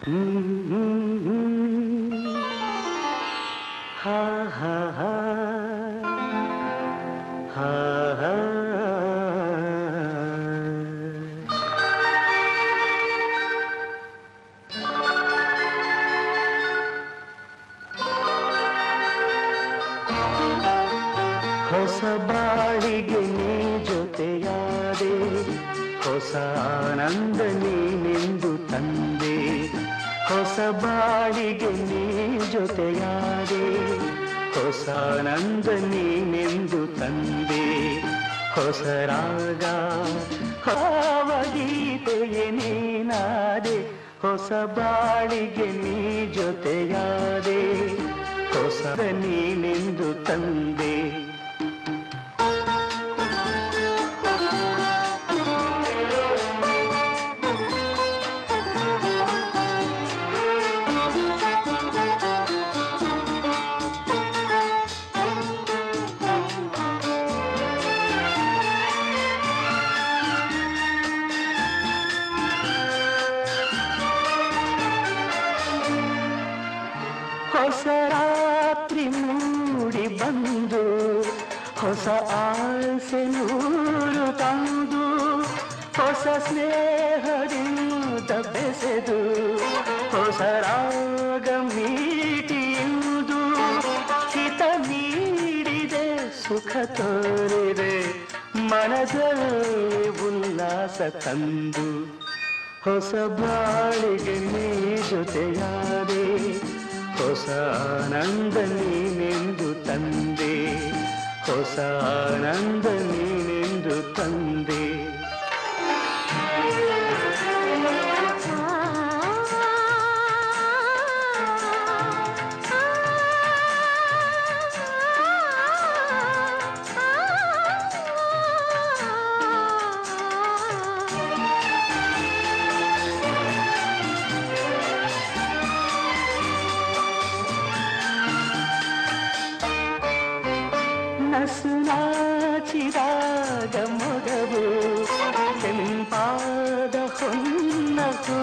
ಹಾ ಹಾ ಹಾ ಹಾ ಹಾ ಹೊಸ ಬಾಳಿಗೆ ನೀ ಜೊತೆಯಾದೆ ಹೊಸ ಆನಂದ ನೀನೆಂದು ತಂದೆ ಹೊಸ ಬಾಳಿಗೆ ನೀ ಜೊತೆಯಾದೆ ಹೊಸ ಆನಂದ ನೀನೆಂದು ತಂದೆ ಹೊಸ ರಾಗ ಭಾವಗೀತೆಯೇ ನೀನಾದೆ ಹೊಸ ಬಾಳಿಗೆ ನೀ ಜೊತೆಯಾದೆ ಹೊಸ ನೀನೆಂದು ತಂದೆ ಹೊಸ ರಾತ್ರಿ ಮೂಡಿ ಬಂದು ಹೊಸ ಆಸೆ ನೂರು ತಂದು ಹೊಸ ಸ್ನೇಹದಿಂದ ಬೆಸೆದು ಹೊಸ ರಾಗ ಮೀಟಿಯುವುದು ಹಿತ ನೀಡಿದೆ ಸುಖ ತೋರಿದೆ ಮನದಲ್ಲಿ ಉಲ್ಲಾಸ ತಂದು ಹೊಸ ಬಾಳಿಗೆ ನೀ ಜೊತೆಯಾದೆ ಹೊಸ ಆನಂದ ನೀನೆಂದು ತಂದೆ ಹೊಸ ಆನಂದ ನೀನೆಂದು ತಂದೆ ನಸು ನಾಚಿದಾಗ ಮೊಗವು ಕೆಂಪಾದ ಹೊನ್ನಕು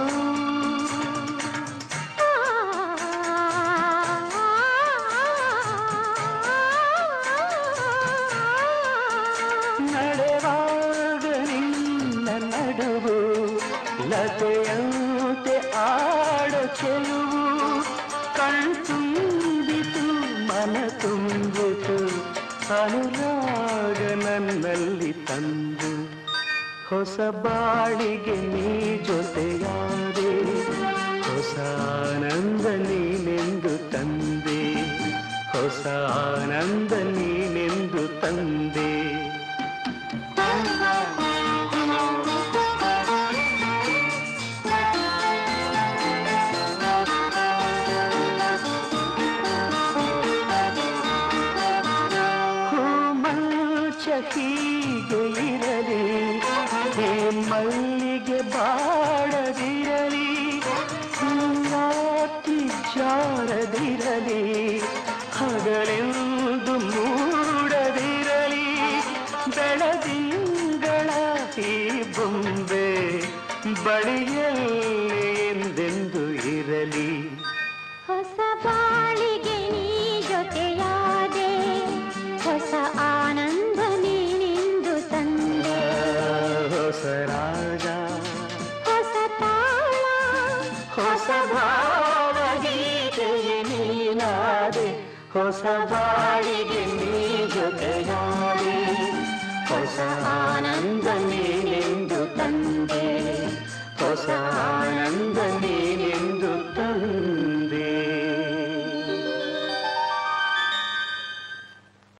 ನಡೆವಾಗ ನಿನ್ನ ನಡುವು ಲತೆಯಂತೆ ಆಡ ಚೆಲುವು ಕಣ್ತುಂಬಿತು ಮನ ತುಂಬಿತು ಅನುರಾಗ ನನ್ನಲ್ಲಿ ತಂದು ಹೊಸ ಬಾಳಿಗೆ ನೀ ಜೊತೆಯಾದೆ ಹೊಸ ಆನಂದ ನೀನೆಂದು ತಂದೆ ಹೊಸ ಆನಂದ ನೀನೆಂದು ತಂದೆ ಮಂಚ ಹೀಗೆ ಇರಲಿ ಹೇ ಮಲ್ಲಿಗೆ ಬಾಡದಿರಲಿ ರಾತ್ರಿ ಜಾರದಿರಲಿ ಹಗಲೆಂದು ಮೂಡದಿರಲಿ ಬೆಳದಿಂಗಳ ಈ ಬೊಂಬೆ ಬಳಿಯಲ್ಲಿ ಎಂದೆಂದು ಇರಲಿ ಹೊಸ ಬಾಳಿಗೆ ನೀ ಜೊತೆಯಾದೆ ಹೊಸ ಆನಂದ ನೀನೆಂದು ತಂದೆ ಹೊಸ ರಾಗ ಹೊಸ ತಾಳ ಹೊಸ ಭಾವಗೀತೆಯೇ ನೀನಾದೆ ಹೊಸ ಬಾಳಿಗೆ ನೀ ಜೊತೆಯಾದೆ ಹೊಸ ಆನಂದ